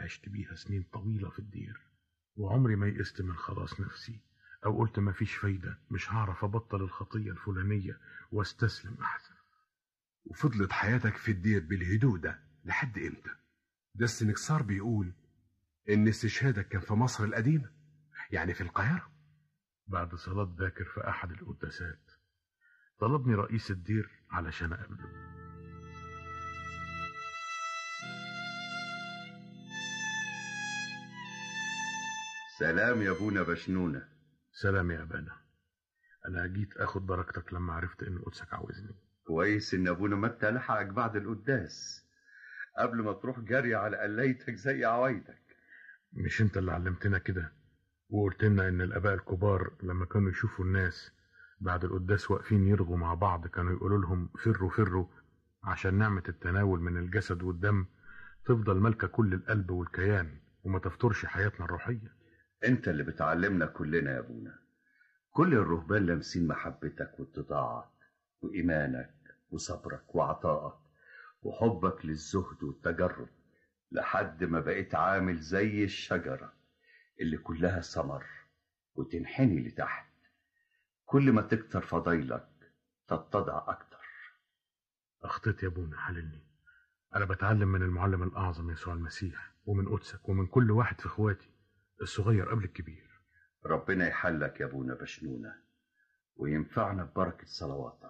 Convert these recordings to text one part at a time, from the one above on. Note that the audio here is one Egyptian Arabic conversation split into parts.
عشت بيها سنين طويلة في الدير وعمري ما يئست من خلاص نفسي أو قلت ما فيش فايدة مش هعرف أبطل الخطية الفلانية واستسلم أحسن وفضلت حياتك في الدير بالهدوء ده لحد امتى ده السنكسار بيقول ان استشهادك كان في مصر القديمة يعني في القاهرة بعد صلاة باكر في أحد القداسات طلبني رئيس الدير علشان أقابله سلام يا ابونا بشنونة سلام يا أبانا أنا جيت أخد بركتك لما عرفت إن قدسك عاوزني كويس ان ابونا متى لحقك بعد القداس قبل ما تروح جري على قليتك زي عوايدك مش أنت اللي علمتنا كده وقلت لنا إن الآباء الكبار لما كانوا يشوفوا الناس بعد القداس واقفين يرغوا مع بعض كانوا يقولوا لهم فروا فروا عشان نعمة التناول من الجسد والدم تفضل مالكة كل القلب والكيان وما تفترش حياتنا الروحية انت اللي بتعلمنا كلنا يا ابونا كل الرهبان لامسين محبتك واتضاعك وإيمانك وصبرك وعطائك وحبك للزهد والتجرد لحد ما بقيت عامل زي الشجرة اللي كلها ثمر وتنحني لتحت كل ما تكتر فضايلك تتضع أكتر أخطيت يا أبونا حللني أنا بتعلم من المعلم الأعظم يسوع المسيح ومن قدسك ومن كل واحد في إخواتي الصغير قبل الكبير ربنا يحلك يا ابونا بشنونة وينفعنا ببركة صلواتك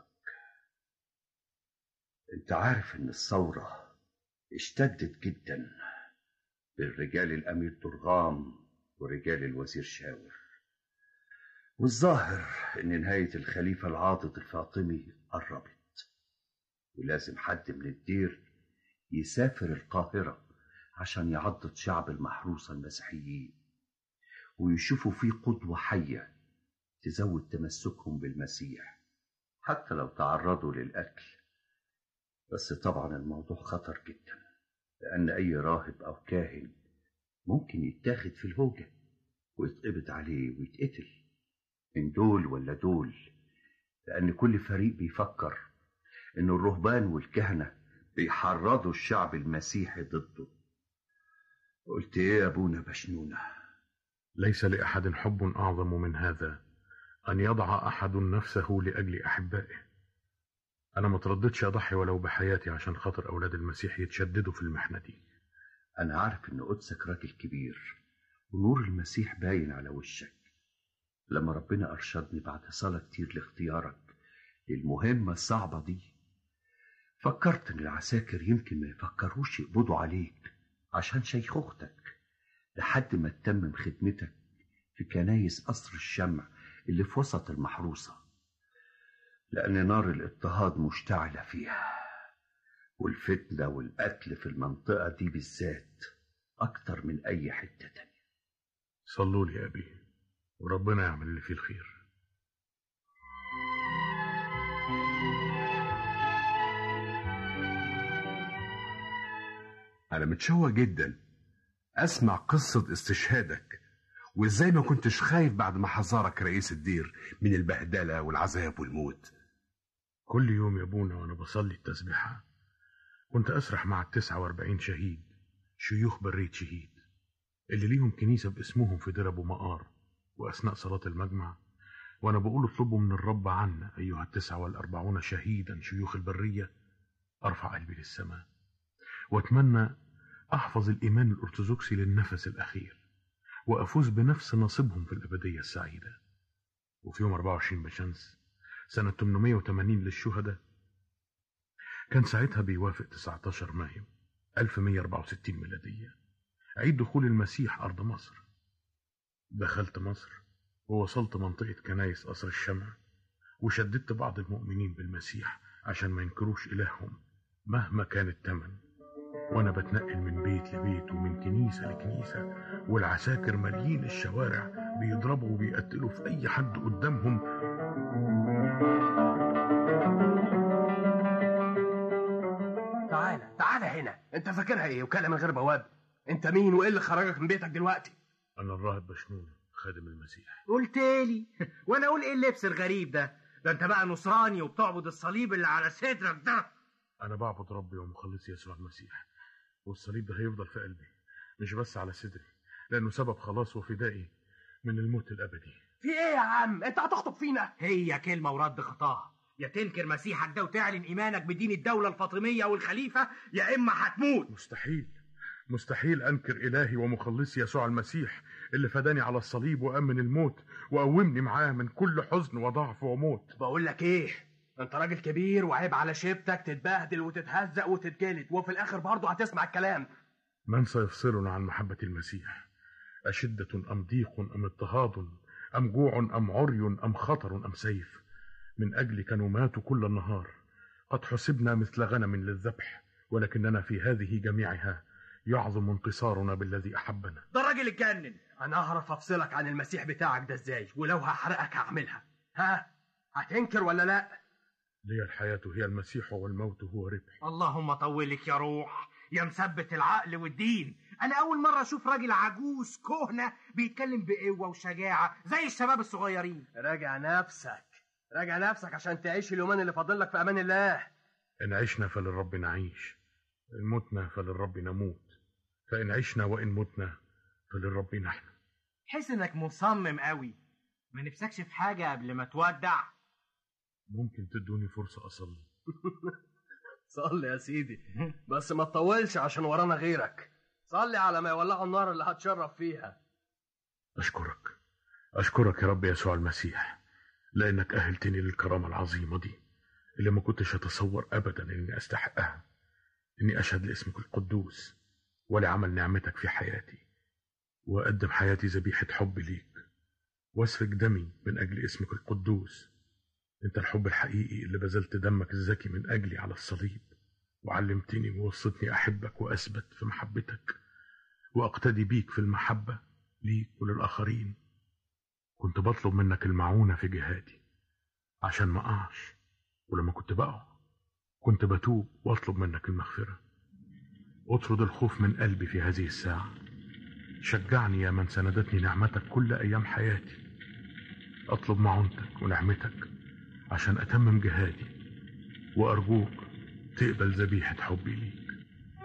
انت عارف ان الثورة اشتدت جدا بالرجال الامير درغام ورجال الوزير شاور والظاهر ان نهاية الخليفة العاضد الفاطمي قربت ولازم حد من الدير يسافر القاهرة عشان يعضد شعب المحروسة المسيحيين ويشوفوا فيه قدوة حية تزود تمسكهم بالمسيح حتى لو تعرضوا للقتل بس طبعا الموضوع خطر جدا لأن أي راهب أو كاهن ممكن يتاخد في الهوجة ويتقبض عليه ويتقتل من دول ولا دول لأن كل فريق بيفكر إن الرهبان والكهنة بيحرضوا الشعب المسيحي ضده قلت إيه يا أبونا بشنونة ليس لأحد حب أعظم من هذا أن يضع أحد نفسه لأجل أحبائه أنا ما ترددش أضحي ولو بحياتي عشان خاطر أولاد المسيح يتشددوا في المحنة دي أنا عارف إن قدسك راجل كبير ونور المسيح باين على وشك لما ربنا أرشدني بعد صلاة كتير لاختيارك للمهمة الصعبة دي فكرت إن العساكر يمكن ما يفكروش يقبضوا عليك عشان شيخوختك لحد ما تتمم خدمتك في كنايس قصر الشمع اللي في وسط المحروسة لأن نار الاضطهاد مشتعلة فيها والفتنة والقتل في المنطقة دي بالذات أكتر من أي حتة تانية صلوا لي يا أبي وربنا يعمل اللي فيه الخير أنا متشوق جدا أسمع قصة استشهادك وإزاي ما كنتش خايف بعد ما حذرك رئيس الدير من البهدلة والعذاب والموت كل يوم يا ابونا وانا بصلي التسبيحة كنت اسرح مع التسعة واربعين شهيد شيوخ برية شهيد اللي ليهم كنيسة باسمهم في دير ابو مقار واثناء صلاة المجمع وانا بقول اطلبوا من الرب عنا ايها التسعة والاربعون شهيدا شيوخ البرية ارفع قلبي للسماء واتمنى احفظ الايمان الارثوذكسي للنفس الاخير وافوز بنفس نصيبهم في الابدية السعيدة وفي يوم 24 بشمس سنة 880 للشهداء كان ساعتها بيوافق 19 مايو 1164 ميلادية عيد دخول المسيح أرض مصر دخلت مصر ووصلت منطقة كنايس قصر الشمع وشددت بعض المؤمنين بالمسيح عشان ما ينكروش إلههم مهما كان التمن وأنا بتنقل من بيت لبيت ومن كنيسة لكنيسة والعساكر ماليين الشوارع بيضربوا وبيقتلوا في أي حد قدامهم تعالى تعالى هنا انت فاكرها ايه وكلام من غير بواب انت مين وايه اللي خرجك من بيتك دلوقتي أنا الراهب بشنونة خادم المسيح قلت لي وانا اقول ايه اللبس الغريب ده ده انت بقى نصراني وبتعبد الصليب اللي على صدرك ده أنا بعبد ربي ومخلصي يسوع المسيح والصليب ده هيفضل في قلبي مش بس على صدري لأنه سبب خلاص وفدائي من الموت الأبدي في ايه يا عم انت هتخطب فينا هي كلمة ورد خطاها يا تنكر مسيحك ده وتعلن إيمانك بدين الدولة الفاطمية والخليفة يا إما هتموت مستحيل مستحيل أنكر إلهي ومخلصي يسوع المسيح اللي فداني على الصليب وأمن الموت وقومني معاه من كل حزن وضعف وموت بقول لك ايه انت راجل كبير وعيب على شيبتك تتبهدل وتتهزق وتتجلد وفي الاخر برضه هتسمع الكلام من سيفصلنا عن محبة المسيح أشدة أم ضيق أم اضطهاد أم جوع أم عري أم خطر أم سيف من أجلك نمات كل النهار قد حسبنا مثل غنم للذبح ولكننا في هذه جميعها يعظم انتصارنا بالذي أحبنا ده الراجل اتجنن انا هعرف افصلك عن المسيح بتاعك ده ازاي ولو هحرقك هعملها ها هتنكر ولا لا لي الحياة هي المسيح والموت هو ربح اللهم طولك يا روح يا مثبت العقل والدين انا اول مره اشوف راجل عجوز كهنه بيتكلم بقوه وشجاعه زي الشباب الصغيرين راجع نفسك راجع نفسك عشان تعيش اليومين اللي فاضل لك في امان الله إن عشنا فللرب نعيش إن متنا فللرب نموت فإن عشنا وإن متنا فللرب نحن حس انك مصمم قوي ما نفسكش في حاجه قبل ما تودع ممكن تدوني فرصة أصلي صلي يا سيدي بس ما تطولش عشان ورانا غيرك صلي على ما يولعوا النار اللي هتشرب فيها أشكرك أشكرك يا رب يسوع المسيح لأنك أهلتني للكرامة العظيمة دي اللي ما كنتش أتصور أبدا إني أستحقها إني أشهد لاسمك القدوس ولعمل نعمتك في حياتي وأقدم حياتي ذبيحة حب ليك وأسفك دمي من أجل اسمك القدوس أنت الحب الحقيقي اللي بذلت دمك الزكي من أجلي على الصليب وعلمتني ووصتني أحبك وأثبت في محبتك وأقتدي بيك في المحبة ليك وللآخرين كنت بطلب منك المعونة في جهادي عشان ما أقعش ولما كنت بقع كنت بتوب وأطلب منك المغفرة اطرد الخوف من قلبي في هذه الساعة شجعني يا من سندتني نعمتك كل أيام حياتي أطلب معونتك ونعمتك عشان أتمم جهادي وأرجوك تقبل ذبيحة حبي ليك